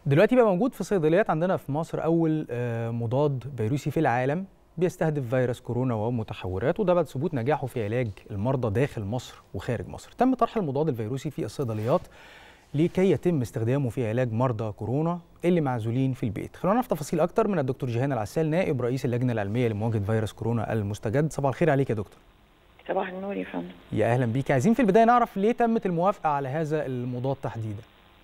دلوقتي بقى موجود في الصيدليات عندنا في مصر اول مضاد فيروسي في العالم بيستهدف فيروس كورونا ومتحوراته وده بعد ثبوت نجاحه في علاج المرضى داخل مصر وخارج مصر. تم طرح المضاد الفيروسي في الصيدليات لكي يتم استخدامه في علاج مرضى كورونا اللي معزولين في البيت. خلونا نعرف تفاصيل اكتر من الدكتور جيهان العسال نائب رئيس اللجنه العلميه لمواجهه فيروس كورونا المستجد. صباح الخير عليك يا دكتور. صباح النور يا فندم. يا اهلا بيك. عايزين في البدايه نعرف ليه تمت الموافقه على هذا المضاد تحديدا.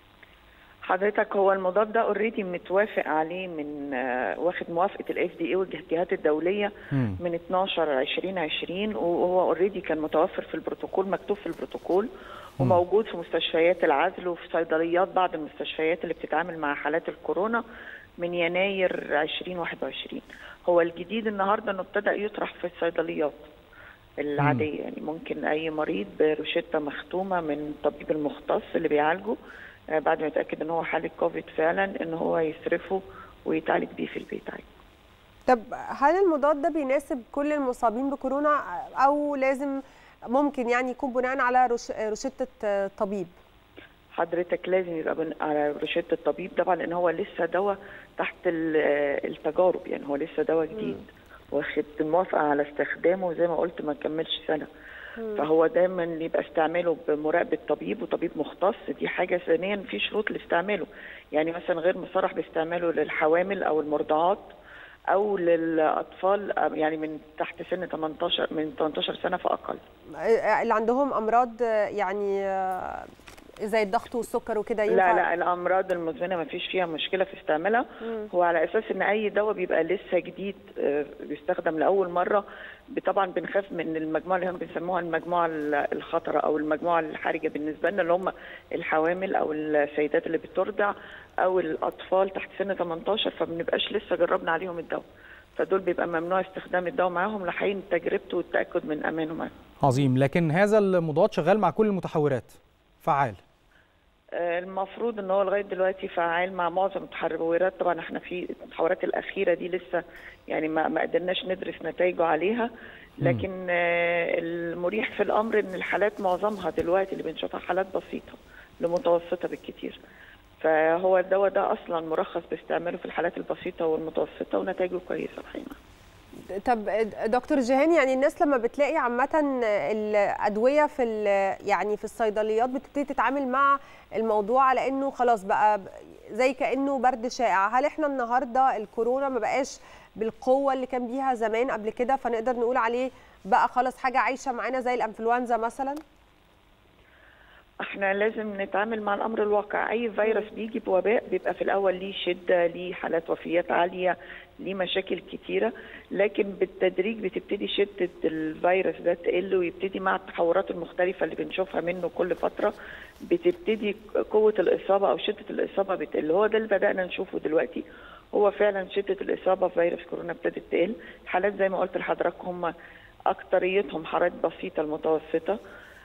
حضرتك هو المضاد ده اوريدي متوافق عليه من آه واخد موافقه الاف دي اي والجهات الدوليه مم. من 12 2020 وهو اوريدي كان متوفر في البروتوكول مكتوب في البروتوكول وموجود في مستشفيات العزل وفي صيدليات بعض المستشفيات اللي بتتعامل مع حالات الكورونا من يناير 2021 هو الجديد النهارده انه ابتدى يطرح في الصيدليات العاديه يعني ممكن اي مريض بروشته مختومه من الطبيب المختص اللي بيعالجه آه بعد ما يتاكد ان هو حاله كوفيد فعلا ان هو يصرفه ويتعالج بيه في البيت عادي طب هل المضاد ده بيناسب كل المصابين بكورونا او لازم ممكن يعني يكون بناء على روش روشته طبيب حضرتك لازم يبقى بن... على روشته الطبيب طبعا لان هو لسه دواء تحت التجارب يعني هو لسه دواء جديد واخد موافقه على استخدامه زي ما قلت ما كملش سنه مم. فهو دايما يبقى استعماله بمراقبه طبيب وطبيب مختص دي حاجه ثانيا في شروط لاستعماله يعني مثلا غير مصرح باستعماله للحوامل او المرضعات او للاطفال يعني من تحت سن 18 من 18 سنه فاقل اللي عندهم امراض يعني زي الضغط والسكر وكده لا لا الامراض المزمنه ما فيش فيها مشكله في استعمالها مم. هو على اساس ان اي دواء بيبقى لسه جديد بيستخدم لاول مره طبعا بنخاف من المجموعه اللي هم بيسموها المجموعه الخطره او المجموعه الحرجه بالنسبه لنا اللي هم الحوامل او السيدات اللي بترضع او الاطفال تحت سن 18 فما بنبقاش لسه جربنا عليهم الدواء فدول بيبقى ممنوع استخدام الدواء معاهم لحين تجربته والتاكد من امانه معاهم عظيم لكن هذا المضاد شغال مع كل المتحورات فعال المفروض ان هو لغايه دلوقتي فعال مع معظم المتحورات طبعا احنا في التحورات الاخيره دي لسه يعني ما, ما قدرناش ندرس نتائجه عليها لكن م. المريح في الامر ان الحالات معظمها دلوقتي اللي بنشوفها حالات بسيطه لمتوسطه بالكثير فهو الدواء ده اصلا مرخص باستعماله في الحالات البسيطه والمتوسطه ونتائجه كويسه الحقيقه طب دكتور جيهان يعني الناس لما بتلاقي عامه الادويه في يعني في الصيدليات بتبتدي تتعامل مع الموضوع على انه خلاص بقى زي كانه برد شائع هل احنا النهارده الكورونا ما بقاش بالقوه اللي كان بيها زمان قبل كده فنقدر نقول عليه بقى خلاص حاجه عايشه معانا زي الانفلونزا مثلا احنا لازم نتعامل مع الامر الواقع اي فيروس بيجي بوباء بيبقى في الاول ليه شده ليه حالات وفيات عاليه ليه مشاكل كتيره لكن بالتدريج بتبتدي شده الفيروس ده تقل ويبتدي مع التحورات المختلفه اللي بنشوفها منه كل فتره بتبتدي قوه الاصابه او شده الاصابه بتقل هو ده اللي بدانا نشوفه دلوقتي هو فعلا شده الاصابه بفيروس كورونا ابتدت تقل الحالات زي ما قلت لحضرتك هم اكتريتهم حالات بسيطه المتوسطه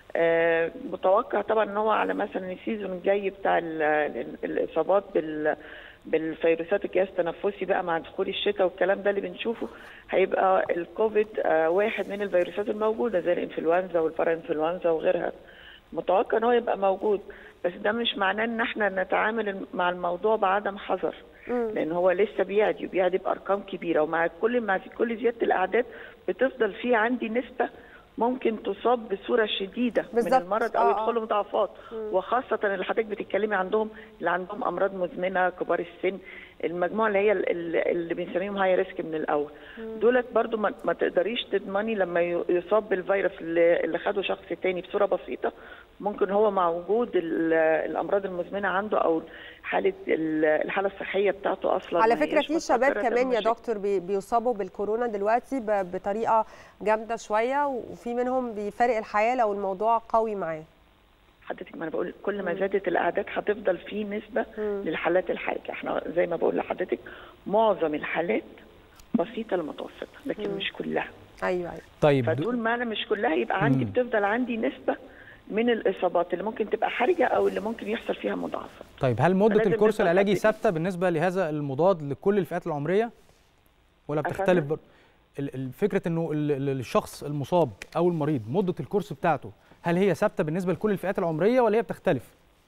آه متوقع طبعا ان هو على مثلا السيزون الجاي بتاع الاصابات بال بالفيروسات الجهاز التنفسي بقى مع دخول الشتاء والكلام ده اللي بنشوفه هيبقى الكوفيد آه واحد من الفيروسات الموجوده زي الانفلونزا والبارانفلونزا وغيرها متوقع ان هو يبقى موجود بس ده مش معناه ان احنا نتعامل مع الموضوع بعدم حذر لان هو لسه بيعدي وبيعدي بارقام كبيره ومع كل مع كل زياده الاعداد بتفضل في عندي نسبه ممكن تصاب بصوره شديده بالزبط. من المرض او يدخلوا مضاعفات وخاصه اللي حضرتك بتتكلمي عندهم اللي عندهم امراض مزمنه كبار السن المجموعه اللي هي اللي بنسميهم هاي ريسك من الاول دولت برضو ما, ما تقدريش تضمني لما يصاب بالفيروس اللي, اللي خده شخص تاني بصوره بسيطه ممكن هو مع وجود الامراض المزمنه عنده او حاله الحاله الصحيه بتاعته اصلا على فكره في شباب كمان يا دكتور بيصابوا بالكورونا دلوقتي بطريقه جامده شويه وفي منهم بيفارق الحياه لو الموضوع قوي معاه حضرتك ما انا بقول كل ما زادت الاعداد هتفضل في نسبه مم. للحالات الحرجه احنا زي ما بقول لحضرتك معظم الحالات بسيطه المتوسطه لكن مم. مش كلها ايوه ايوه طيب فدول ما انا مش كلها يبقى عندي مم. بتفضل عندي نسبه من الاصابات اللي ممكن تبقى حرجه او اللي ممكن يحصل فيها مضاعفات طيب هل مده الكورس العلاجي ثابته بالنسبه لهذا المضاد لكل الفئات العمريه ولا بتختلف بر... فكره انه الشخص المصاب او المريض مده الكورس بتاعته هل هي ثابته بالنسبه لكل الفئات العمريه ولا هي بتختلف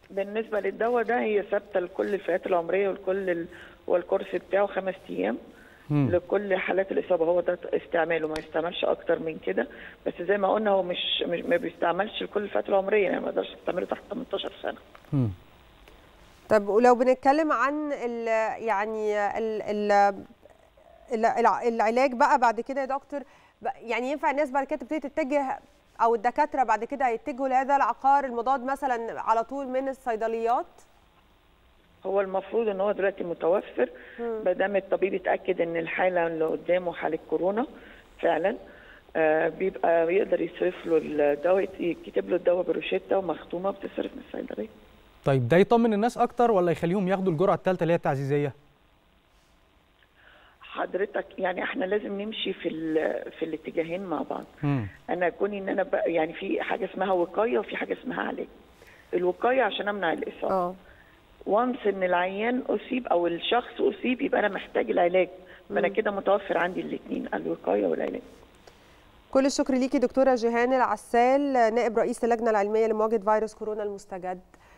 بالنسبه للدواء ده هي ثابته لكل الفئات العمريه ولكل ال... والكورس بتاعه خمس ايام مم. لكل حالات الاصابه هو ده استعماله ما يستعملش اكتر من كده بس زي ما قلنا هو مش, مش ما بيستعملش لكل الفئات العمريه يعني ما يقدرش يستعمله تحت 18 سنه مم. طب ولو بنتكلم عن ال يعني ال ال ال- الع- العلاج بقى بعد كده يا دكتور ب- يعني ينفع الناس بعد كده تبتدي تتجه او الدكاتره بعد كده يتجهوا لهذا العقار المضاد مثلا على طول من الصيدليات هو المفروض ان هو دلوقتي متوفر ما دام الطبيب اتاكد ان الحاله اللي قدامه حاله كورونا فعلا آه بيبقى يقدر يصرف له الدواء يكتب له الدواء بروشته ومختومه بتصرف من الصيدليه طيب ده يطمن الناس اكتر ولا يخليهم ياخدوا الجرعه الثالثه اللي هي التعزيزيه حضرتك يعني احنا لازم نمشي في ال- في الاتجاهين مع بعض مم. انا كوني ان انا بقى يعني في حاجه اسمها وقايه وفي حاجه اسمها علاج الوقايه عشان امنع الاصابه اه وانس ان العيان اصيب او الشخص اصيب يبقى انا محتاج العلاج فانا كده متوفر عندي الاثنين الوقايه والعلاج كل الشكر ليكي دكتوره جيهان العسال نائب رئيس اللجنه العلميه لمواجهه فيروس كورونا المستجد